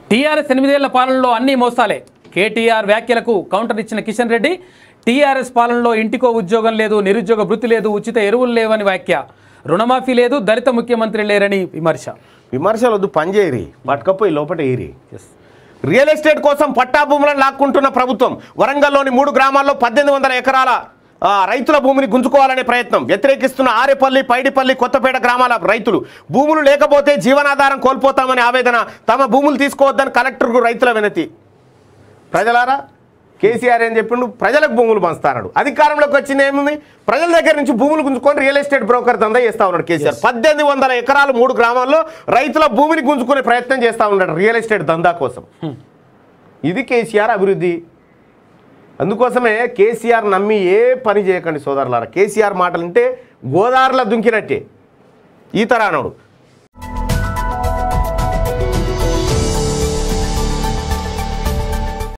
TRS ఎనిమిదేళ్ల పాలనలో అన్ని మోసాలే కేటీఆర్ వ్యాఖ్యలకు కౌంటర్ ఇచ్చిన కిషన్ రెడ్డి టీఆర్ఎస్ పాలనలో ఇంటికో ఉద్యోగం లేదు నిరుద్యోగ వృత్తి లేదు ఉచిత ఎరువులు లేవని వ్యాఖ్య రుణమాఫీ లేదు దళిత ముఖ్యమంత్రి లేరని విమర్శ విమర్శలు వద్దు పని చేయరి పట్టుకపోయి లోపల ఏరి ఎస్ రియల్ ఎస్టేట్ కోసం పట్టా భూములను లాక్కుంటున్న ప్రభుత్వం వరంగల్లోని మూడు గ్రామాల్లో పద్దెనిమిది వందల ఎకరాల ఆ, రైతుల భూమిని గుంజుకోవాలనే ప్రయత్నం వ్యతిరేకిస్తున్న ఆరేపల్లి పైడిపల్లి కొత్తపేట గ్రామాల రైతులు భూములు లేకపోతే జీవనాధారం కోల్పోతామని ఆవేదన తమ భూములు తీసుకోవద్దని కలెక్టర్కు రైతుల వినతి ప్రజలారా కేసీఆర్ ఏం చెప్పిండు ప్రజలకు భూములు పంచుతాడు అధికారంలోకి వచ్చింది ఏముంది ప్రజల దగ్గర నుంచి భూములు గుంజుకొని రియల్ ఎస్టేట్ బ్రోకర్ దందా చేస్తా ఉన్నాడు కేసీఆర్ పద్దెనిమిది వందల ఎకరాలు మూడు గ్రామాల్లో రైతుల భూమిని గుంజుకునే ప్రయత్నం చేస్తా ఉన్నాడు రియల్ ఎస్టేట్ దందా కోసం ఇది కేసీఆర్ అభివృద్ధి అందుకోసమే కేసీఆర్ నమ్మి ఏ పని చేయకండి సోదరులారా కేసీఆర్ మాటలు అంటే గోదావరిలో దుంకినట్టే ఈ తరానోడు